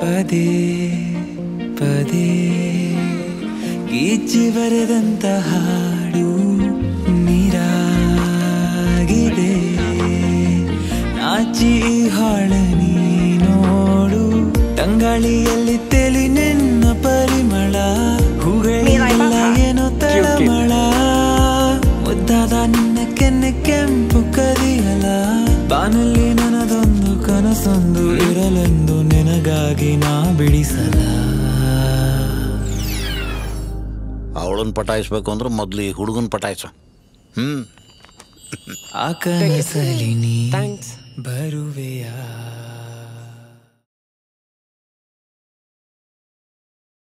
ಪದೇ ಪದೇ ಗೀಚಿ ಬರೆದಂತ ಹಾಡು ನೀರಾಗಿದೆ ನಾಚಿ ಈ ಹಾಳ ನೀ ನೋಡು ತಂಗಾಳಿಯಲ್ಲಿ ತೆಲಿ ನಿನ್ನ ಪರಿಮಳ ಹೂಗಳಿಲ್ಲ ಏನೋ ತಳಮಳ ಮುದ್ದಾದ ನಿನ್ನ ಕೆನ್ನೆ ಕೆಂಪು ಕದಿಯಲ ಬಾನಲ್ಲಿ ನನ್ನದೊಂದು ಕನಸೊಂದು ಇರಲೆಂದು ನಿನಗಾಗಿ ನಾ ಬಿಡಿಸಲ ಅವಳನ್ನ ಪಟಾಯಿಸ್ಬೇಕು ಅಂದ್ರೆ ಮೊದಲು ಈ ಹುಡುಗನ ಪಟಾಯಿಸು ಹ್ಮ್ ಆ ಕನಸಲಿ ನೀ ಬರುವೆಯಾ